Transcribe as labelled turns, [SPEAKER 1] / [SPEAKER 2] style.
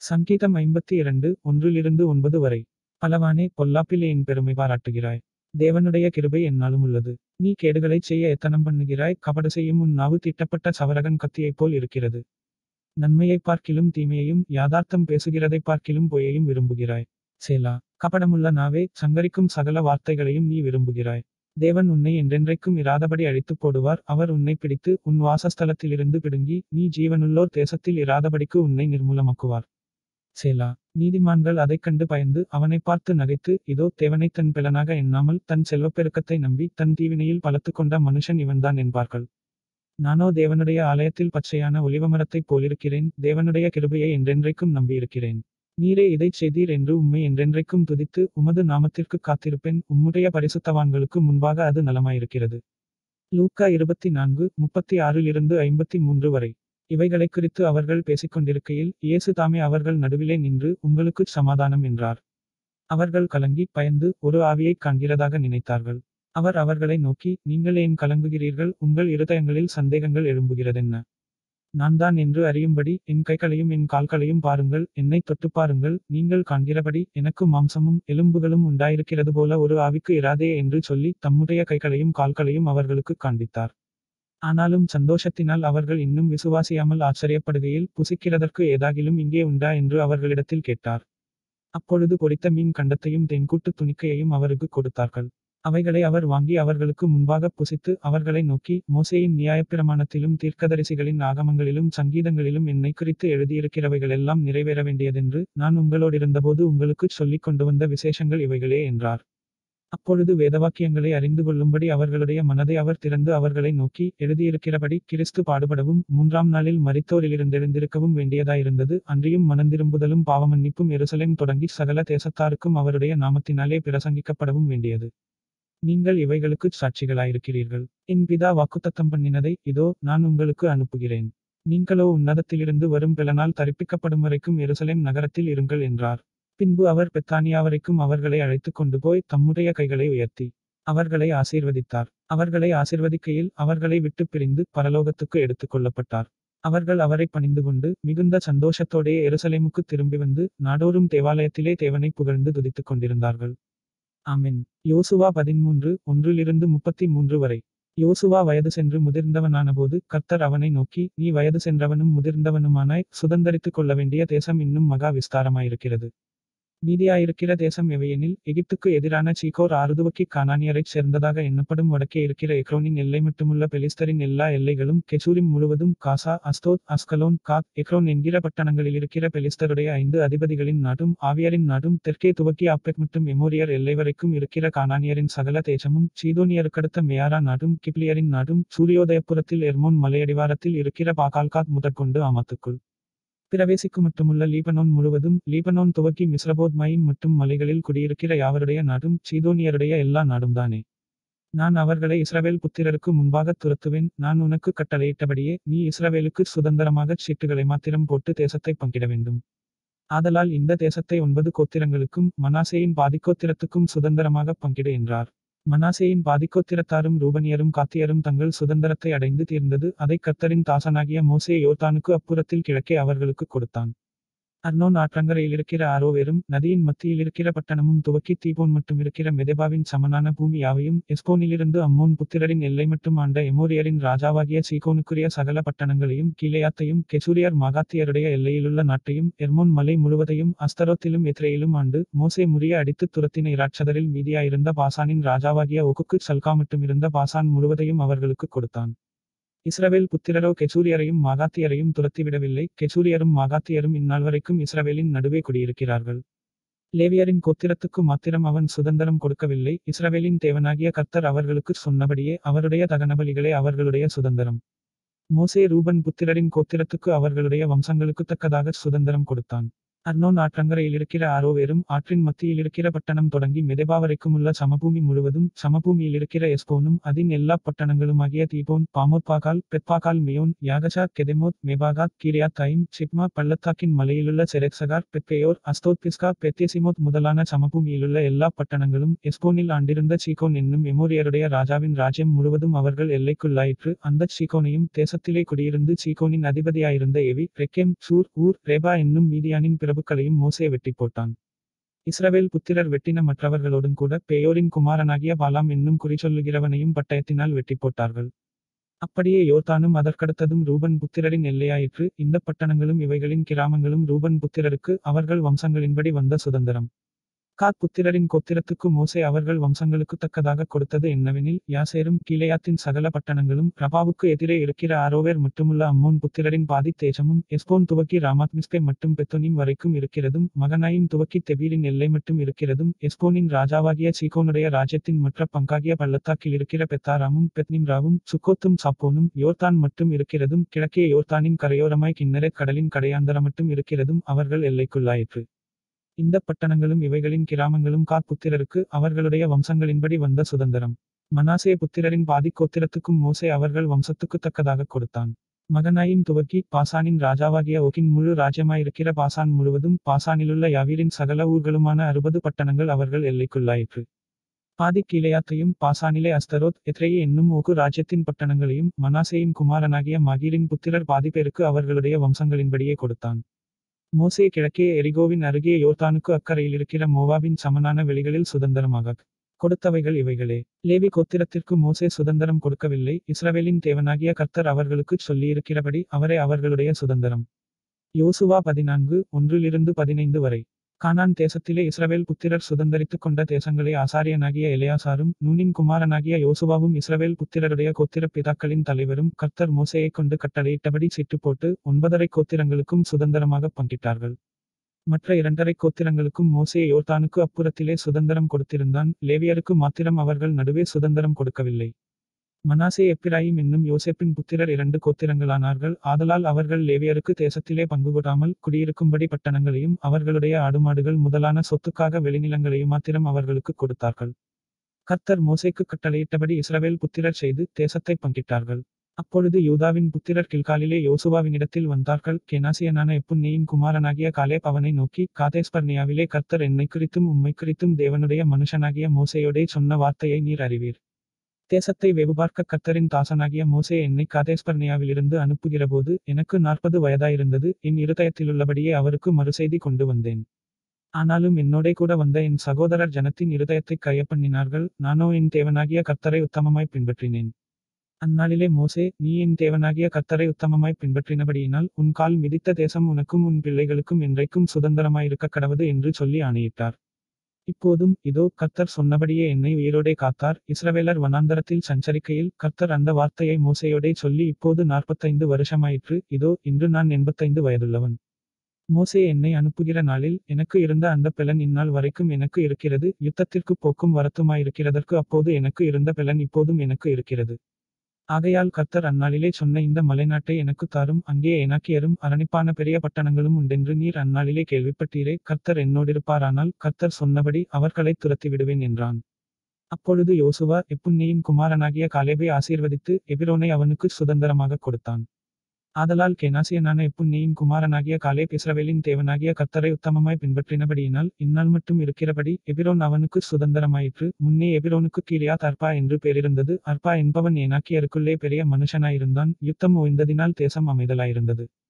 [SPEAKER 1] சங்கீதம் ஐம்பத்தி இரண்டு ஒன்றிலிருந்து ஒன்பது வரை பலவானே பொல்லாப்பிலே என் பெருமை பாராட்டுகிறாய் தேவனுடைய கிருபை என்னாலும் உள்ளது நீ கேடுகளைச் செய்ய எத்தனம் பண்ணுகிறாய் கபடு செய்யும் உன் நாவு தீட்டப்பட்ட சவரகன் கத்தியைப் போல் இருக்கிறது நன்மையைப் பார்க்கிலும் தீமையையும் யாதார்த்தம் பேசுகிறதைப் பார்க்கிலும் பொய்யையும் விரும்புகிறாய் சேலா கபடமுள்ள நாவே சங்கரிக்கும் சகல வார்த்தைகளையும் நீ விரும்புகிறாய் தேவன் உன்னை என்றென்றைக்கும் இராதபடி அழித்துப் போடுவார் அவர் உன்னை பிடித்து உன் வாசஸ்தலத்திலிருந்து பிடுங்கி நீ ஜீவனுள்ளோர் தேசத்தில் இராதபடிக்கு உன்னை நிர்மூலமாக்குவார் சேலா நீதிமான்கள் அதைக் கண்டு பயந்து அவனைப் பார்த்து நகைத்து இதோ தேவனை தன் பிளனாக எண்ணாமல் தன் செல்வப்பெருக்கத்தை நம்பி தன் தீவினையில் பலத்து கொண்ட மனுஷன் இவன்தான் என்பார்கள் நானோ தேவனுடைய ஆலயத்தில் பச்சையான ஒலிவமரத்தைப் போலிருக்கிறேன் தேவனுடைய கிருபையை என்றென்றைக்கும் நம்பியிருக்கிறேன் நீரே இதைச் செய்தீர் என்று உம்மை என்றென்றைக்கும் துதித்து உமது நாமத்திற்கு காத்திருப்பேன் உம்முடைய பரிசுத்தவான்களுக்கு முன்பாக அது நலமாயிருக்கிறது லூக்கா இருபத்தி நான்கு முப்பத்தி ஆறிலிருந்து ஐம்பத்தி மூன்று வரை இவைகளை குறித்து அவர்கள் பேசிக்கொண்டிருக்கையில் இயேசு தாமே அவர்கள் நடுவிலே நின்று உங்களுக்குச் சமாதானம் என்றார் அவர்கள் கலங்கி பயந்து ஒரு ஆவியைக் காண்கிறதாக நினைத்தார்கள் அவர் அவர்களை நோக்கி நீங்கள் ஏன் கலங்குகிறீர்கள் உங்கள் இருதயங்களில் சந்தேகங்கள் எழும்புகிறதென்ன நான் தான் என்று அறியும்படி என் கைகளையும் என் கால்களையும் பாருங்கள் என்னை தொட்டுப் பாருங்கள் நீங்கள் காண்கிறபடி எனக்கு மாம்சமும் எலும்புகளும் உண்டாயிருக்கிறது போல ஒரு ஆவிக்கு இராதே என்று சொல்லி தம்முடைய கைகளையும் கால்களையும் அவர்களுக்கு காண்பித்தார் ஆனாலும் சந்தோஷத்தினால் அவர்கள் இன்னும் விசுவாசியாமல் ஆச்சரியப்படுகையில் புசிக்கிறதற்கு ஏதாகிலும் இங்கே உண்டா என்று அவர்களிடத்தில் கேட்டார் அப்பொழுது பொரித்த மீன் கண்டத்தையும் தென்கூட்டு துணிக்கையையும் அவருக்கு கொடுத்தார்கள் அவைகளை அவர் வாங்கி அவர்களுக்கு முன்பாக புசித்து அவர்களை நோக்கி மோசேயின் நியாயப்பிரமாணத்திலும் தீர்க்கதரிசிகளின் ஆகமங்களிலும் சங்கீதங்களிலும் என்னை குறித்து எழுதியிருக்கிறவைகளெல்லாம் நிறைவேற வேண்டியதென்று நான் உங்களோடிருந்தபோது உங்களுக்குச் சொல்லிக் கொண்டு வந்த விசேஷங்கள் இவைகளே என்றார் அப்பொழுது வேதவாக்கியங்களை அறிந்து கொள்ளும்படி அவர்களுடைய மனதை அவர் திறந்து அவர்களை நோக்கி எழுதியிருக்கிறபடி கிறிஸ்து பாடுபடவும் மூன்றாம் நாளில் மரித்தோரிலிருந்தெழுந்திருக்கவும் வேண்டியதாயிருந்தது அன்றியும் மனந்திரும்புதலும் பாவமன்னிப்பும் எருசலேம் தொடங்கி சகல தேசத்தாருக்கும் அவருடைய நாமத்தினாலே பிரசங்கிக்கப்படவும் வேண்டியது நீங்கள் இவைகளுக்குச் சாட்சிகளாயிருக்கிறீர்கள் என் பிதா வாக்குத்தத்தம் பண்ணினதை இதோ நான் உங்களுக்கு அனுப்புகிறேன் நீங்களோ உன்னதத்திலிருந்து வரும் பிளனால் தரிப்பிக்கப்படும் வரைக்கும் எருசலேம் நகரத்தில் இருங்கள் என்றார் பின்பு அவர் பெத்தானியா வரைக்கும் அவர்களை அழைத்துக் கொண்டு போய் தம்முடைய கைகளை உயர்த்தி அவர்களை ஆசீர்வதித்தார் அவர்களை ஆசீர்வதிக்கையில் அவர்களை விட்டு பிரிந்து பரலோகத்துக்கு எடுத்துக் கொள்ளப்பட்டார் அவர்கள் அவரை பணிந்து கொண்டு மிகுந்த சந்தோஷத்தோடே எருசலேமுக்கு திரும்பி வந்து நாடோறும் தேவாலயத்திலே தேவனை புகழ்ந்து துதித்துக் கொண்டிருந்தார்கள் ஆமென் யோசுவா பதிமூன்று ஒன்றிலிருந்து முப்பத்தி மூன்று வரை யோசுவா வயது சென்று முதிர்ந்தவனானபோது கர்த்தர் அவனை நோக்கி நீ வயது சென்றவனும் முதிர்ந்தவனுமானாய் சுதந்தரித்துக் கொள்ள வேண்டிய தேசம் இன்னும் மகா விஸ்தாரமாயிருக்கிறது மீதியாயிருக்கிற தேசம் எவையெனில் எகிப்துக்கு எதிரான சீகோர் ஆறுதுவக்கி கானானியரைச் சேர்ந்ததாக எண்ணப்படும் வடக்கே இருக்கிற எக்ரோனின் எல்லை மட்டுமுள்ள பெலிஸ்தரின் எல்லா எல்லைகளும் கெசூரிம் முழுவதும் காசா அஸ்தோத் அஸ்கலோன் காத் எக்ரோன் என்கிற பட்டணங்களில் இருக்கிற பெலிஸ்தருடைய ஐந்து அதிபதிகளின் நாடும் ஆவியரின் நாடும் தெற்கே துவக்கி ஆப்பெக் மற்றும் எமோரியர் எல்லை வரைக்கும் இருக்கிற கானானியரின் சகல தேசமும் சீதோனியருக்கடுத்த மேயாரா நாடும் கிப்ளியரின் நாடும் சூரியோதயப்புறத்தில் எர்மோன் மலையடிவாரத்தில் இருக்கிற பாகால்காத் முதற்கொண்டு ஆமத்துக்குள் பிரவேசிக்கு மட்டுமுள்ள லீபனோன் முழுவதும் லீபனோன் துவக்கி மிஸ்ரபோத் மைம் மற்றும் மலைகளில் குடியிருக்கிற யாவருடைய நாடும் சீதோனியருடைய எல்லா நாடும் தானே நான் அவர்களை இஸ்ரவேல் புத்திரருக்கு முன்பாக துரத்துவேன் நான் உனக்கு கட்டளையிட்டபடியே நீ இஸ்ரவேலுக்கு சுதந்திரமாகச் சீட்டுகளை மாத்திரம் போட்டு தேசத்தை பங்கிட வேண்டும் ஆதலால் இந்த தேசத்தை ஒன்பது கோத்திரங்களுக்கும் மனாசேயின் பாதிக்கோத்திரத்துக்கும் சுதந்திரமாக பங்கிடு என்றார் மனாசேயின் பாதிக்கோத்திரத்தாரும் ரூபனியரும் காத்தியரும் தங்கள் சுதந்திரத்தை அடைந்து தீர்ந்தது அதை கர்த்தரின் தாசனாகிய மோசே யோர்தானுக்கு அப்புறத்தில் கிழக்கே அவர்களுக்கு கொடுத்தான் அர்னோன் ஆற்றங்கரையில் இருக்கிற ஆரோவேரும் நதியின் மத்தியில் இருக்கிற பட்டணமும் துவக்கி தீபோன் மட்டும் இருக்கிற மெதபாவின் சமனான பூமி யாவையும் எஸ்போனிலிருந்து அம்மோன் புத்திரரின் எல்லை மட்டும் ஆண்ட எமோரியரின் ராஜாவாகிய சீகோனுக்குரிய சகல பட்டணங்களையும் கீழையாத்தையும் கெசூரியர் மாகாத்தியருடைய எல்லையிலுள்ள நாட்டையும் எர்மோன் மலை முழுவதையும் அஸ்தரோத்திலும் எத்ரேயிலும் ஆண்டு மோசே முறிய அடித்து துரத்தின இராட்சதரில் மீதியாயிருந்த பாசானின் ராஜாவாகிய ஒகுக்கு சல்கா மட்டும் இருந்த பாசான் முழுவதையும் அவர்களுக்கு கொடுத்தான் இஸ்ரவேல் புத்திரரோ கெசூரியரையும் மாகாத்தியரையும் துரத்திவிடவில்லை கெசூரியரும் மாகாத்தியரும் இந்நாள் வரைக்கும் இஸ்ரவேலின் நடுவே குடியிருக்கிறார்கள் லேவியரின் கோத்திரத்துக்கு மாத்திரம் அவன் சுதந்திரம் கொடுக்கவில்லை இஸ்ரவேலின் தேவனாகிய கர்த்தர் அவர்களுக்கு சொன்னபடியே அவருடைய தகனபலிகளே அவர்களுடைய சுதந்திரம் மோசே ரூபன் புத்திரரின் கோத்திரத்துக்கு அவர்களுடைய வம்சங்களுக்கு தக்கதாக சுதந்திரம் கொடுத்தான் அர்னோன் ஆற்றங்கரையில் இருக்கிற ஆரோவேரும் ஆற்றின் மத்தியில் இருக்கிற பட்டணம் தொடங்கி மெதபா வரைக்கும் உள்ள சமபூமி முழுவதும் சமபூமியில் இருக்கிற எஸ்போனும் அதின் எல்லா பட்டணங்களுமாகிய தீபோன் பாமோத் பாகால் பெட்பாகால் மியோன் யாகசா கெதெமோத் மெபாகாத் கீரியா தைம் சிப்மா பள்ளத்தாக்கின் மலையிலுள்ள செரெக்சகார் பெப்பேயோர் அஸ்தோத் பிஸ்கா பெத்தேசிமோத் முதலான சமபூமியிலுள்ள எல்லா பட்டணங்களும் எஸ்போனில் ஆண்டிருந்த சீகோன் என்னும் எமோரியருடைய ராஜாவின் ராஜ்யம் முழுவதும் அவர்கள் எல்லைக்குள்ளாயிற்று அந்த சீகோனையும் தேசத்திலே குடியிருந்து சீகோனின் அதிபதியாயிருந்த எவி ரெக்கெம் சூர் ஊர் ரேபா என்னும் மீதியானின் பிற பிரபுக்களையும் மோசே வெட்டி போட்டான் இஸ்ரவேல் புத்திரர் வெட்டின மற்றவர்களோடும் கூட பேயோரின் குமாரனாகிய பாலாம் என்னும் குறிச்சொல்லுகிறவனையும் பட்டயத்தினால் வெட்டி போட்டார்கள் அப்படியே யோர்தானும் அதற்கடுத்ததும் ரூபன் புத்திரரின் எல்லையாயிற்று இந்த பட்டணங்களும் இவைகளின் கிராமங்களும் ரூபன் புத்திரருக்கு அவர்கள் வம்சங்களின்படி வந்த சுதந்திரம் காத் புத்திரரின் கோத்திரத்துக்கு மோசே அவர்கள் வம்சங்களுக்கு தக்கதாக கொடுத்தது என்னவெனில் யாசேரும் கீலேயாத்தின் சகல பட்டணங்களும் ரபாவுக்கு எதிரே இருக்கிற ஆரோவேர் மட்டுமுள்ள அம்மோன் புத்திரரின் பாதி தேசமும் எஸ்போன் துவக்கி ராமாத் மிஸ்பே மட்டும் பெத்தோனிம் வரைக்கும் இருக்கிறதும் மகனாயும் துவக்கி தெபீரின் எல்லை மட்டும் இருக்கிறதும் எஸ்போனின் ராஜாவாகிய சீகோனுடைய ராஜ்யத்தின் மற்ற பங்காகிய பள்ளத்தாக்கில் இருக்கிற பெத்தாராமும் பெத்னிம்ராவும் சுக்கோத்தும் சாப்போனும் யோர்தான் மட்டும் இருக்கிறதும் கிழக்கே யோர்தானின் கரையோரமாய் கிண்ணரெத் கடலின் கடையாந்தர மட்டும் இருக்கிறதும் அவர்கள் எல்லைக்குள்ளாயிற்று இந்த பட்டணங்களும் இவைகளின் கிராமங்களும் காத் புத்திரருக்கு அவர்களுடைய வம்சங்களின்படி வந்த சுதந்திரம் மனாசே புத்திரரின் பாதி கோத்திரத்துக்கும் மோசே அவர்கள் வம்சத்துக்கு தக்கதாக கொடுத்தான் மகனாயும் துவக்கி பாசானின் ராஜாவாகிய ஓகின் முழு ராஜ்யமாயிருக்கிற பாசான் முழுவதும் பாசானிலுள்ள யாவீரின் சகல ஊர்களுமான அறுபது பட்டணங்கள் அவர்கள் எல்லைக்குள்ளாயிற்று பாதி கீழையாத்தையும் பாசானிலே அஸ்தரோத் எத்ரேயி என்னும் ஓகு ராஜ்யத்தின் பட்டணங்களையும் மனாசேயின் குமாரனாகிய மகீரின் புத்திரர் பாதி பேருக்கு அவர்களுடைய வம்சங்களின்படியே கொடுத்தான் மோசே கிழக்கே எரிகோவின் அருகே யோர்தானுக்கு அக்கறையில் இருக்கிற மோவாபின் சமனான வெளிகளில் சுதந்திரமாக கொடுத்தவைகள் இவைகளே லேவி கோத்திரத்திற்கு மோசே சுதந்திரம் கொடுக்கவில்லை இஸ்ரவேலின் தேவனாகிய கர்த்தர் அவர்களுக்குச் சொல்லியிருக்கிறபடி அவரே அவர்களுடைய சுதந்திரம் யோசுவா பதினான்கு ஒன்றிலிருந்து பதினைந்து வரை கானான் தேசத்திலே இஸ்ரவேல் புத்திரர் சுதந்தரித்துக் கொண்ட தேசங்களே ஆசாரியனாகிய எலையாசாரும் நூனின் குமாரனாகிய யோசுவாவும் இஸ்ரவேல் புத்திரருடைய கோத்திர பிதாக்களின் தலைவரும் கர்த்தர் மோசையைக் கொண்டு கட்டளையிட்டபடி சீட்டு போட்டு ஒன்பதரை கோத்திரங்களுக்கும் சுதந்திரமாக பங்கிட்டார்கள் மற்ற இரண்டரை கோத்திரங்களுக்கும் மோசே யோர்தானுக்கு அப்புறத்திலே சுதந்திரம் கொடுத்திருந்தான் லேவியருக்கு மாத்திரம் அவர்கள் நடுவே சுதந்திரம் கொடுக்கவில்லை மனாசே எப்பிராயிம் என்னும் யோசேப்பின் புத்திரர் இரண்டு கோத்திரங்களானார்கள் ஆதலால் அவர்கள் லேவியருக்கு தேசத்திலே பங்கு கொடாமல் குடியிருக்கும்படி பட்டணங்களையும் அவர்களுடைய ஆடுமாடுகள் முதலான சொத்துக்காக வெளிநிலங்களையும் மாத்திரம் அவர்களுக்கு கொடுத்தார்கள் கர்த்தர் மோசேக்கு கட்டளையிட்டபடி இஸ்ரவேல் புத்திரர் செய்து தேசத்தை பங்கிட்டார்கள் அப்பொழுது யூதாவின் புத்திரர் கில்காலிலே யோசுவாவினிடத்தில் வந்தார்கள் கெனாசியனான எப்புன்னேயின் குமாரனாகிய காலேப் அவனை நோக்கி காதேஸ்பர்னியாவிலே கர்த்தர் என்னை குறித்தும் உம்மை குறித்தும் தேவனுடைய மனுஷனாகிய மோசையோடே சொன்ன வார்த்தையை நீர் அறிவீர் தேசத்தை வெகுபார்க்க கர்த்தரின் தாசனாகிய மோசே என்னை காதேஸ்பர்னியாவிலிருந்து அனுப்புகிறபோது எனக்கு நாற்பது வயதாயிருந்தது என் இருதயத்திலுள்ளபடியே அவருக்கு மறுசெய்தி கொண்டு வந்தேன் ஆனாலும் என்னோடே கூட வந்த என் சகோதரர் ஜனத்தின் இருதயத்தை கையப்பண்ணினார்கள் நானோ என் தேவனாகிய கர்த்தரை உத்தமமாய் பின்பற்றினேன் அந்நாளிலே மோசே நீ என் தேவனாகிய கர்த்தரை உத்தமமாய் பின்பற்றினபடியினால் உன் கால் மிதித்த தேசம் உனக்கும் உன் பிள்ளைகளுக்கும் என்றைக்கும் சுதந்திரமாயிருக்க கடவது என்று சொல்லி ஆணையிட்டார் இப்போதும் இதோ கர்த்தர் சொன்னபடியே என்னை உயிரோடே காத்தார் இஸ்ரவேலர் வனாந்தரத்தில் சஞ்சரிக்கையில் கர்த்தர் அந்த வார்த்தையை மோசையோடே சொல்லி இப்போது நாற்பத்தைந்து வருஷமாயிற்று இதோ இன்று நான் எண்பத்தைந்து வயதுள்ளவன் மோசே என்னை அனுப்புகிற நாளில் எனக்கு இருந்த அந்த பெலன் இந்நாள் வரைக்கும் எனக்கு இருக்கிறது யுத்தத்திற்கு போக்கும் வரத்துமாயிருக்கிறதற்கு அப்போது எனக்கு இருந்த பெலன் இப்போதும் எனக்கு இருக்கிறது ஆகையால் கர்த்தர் அந்நாளிலே சொன்ன இந்த மலைநாட்டை எனக்கு தாரும் அங்கே எனாக்கியரும் அரணிப்பான பெரிய பட்டணங்களும் உண்டென்று நீர் அந்நாளிலே கேள்விப்பட்டீரே கர்த்தர் என்னோடிருப்பாரானால் கர்த்தர் சொன்னபடி அவர்களை துரத்தி விடுவேன் என்றான் அப்பொழுது யோசுவா எப்புன்னியின் குமாரனாகிய காலேபை ஆசீர்வதித்து எபிரோனை அவனுக்கு சுதந்திரமாக கொடுத்தான் ஆதலால் கெனாசியனான எப்புன்னியின் குமாரனாகிய காலேப் இஸ்ரவேலின் தேவனாகிய கர்த்தரை உத்தமமாய் பின்பற்றினபடியினால் இந்நாள் மட்டும் இருக்கிறபடி எபிரோன் அவனுக்கு சுதந்திரமாயிற்று முன்னே எபிரோனுக்கு கீழியாத் அர்பா என்று பேரிருந்தது அர்பா என்பவன் ஏனாக்கியருக்குள்ளே பெரிய மனுஷனாயிருந்தான் யுத்தம் ஓய்ந்ததினால் தேசம் அமைதலாயிருந்தது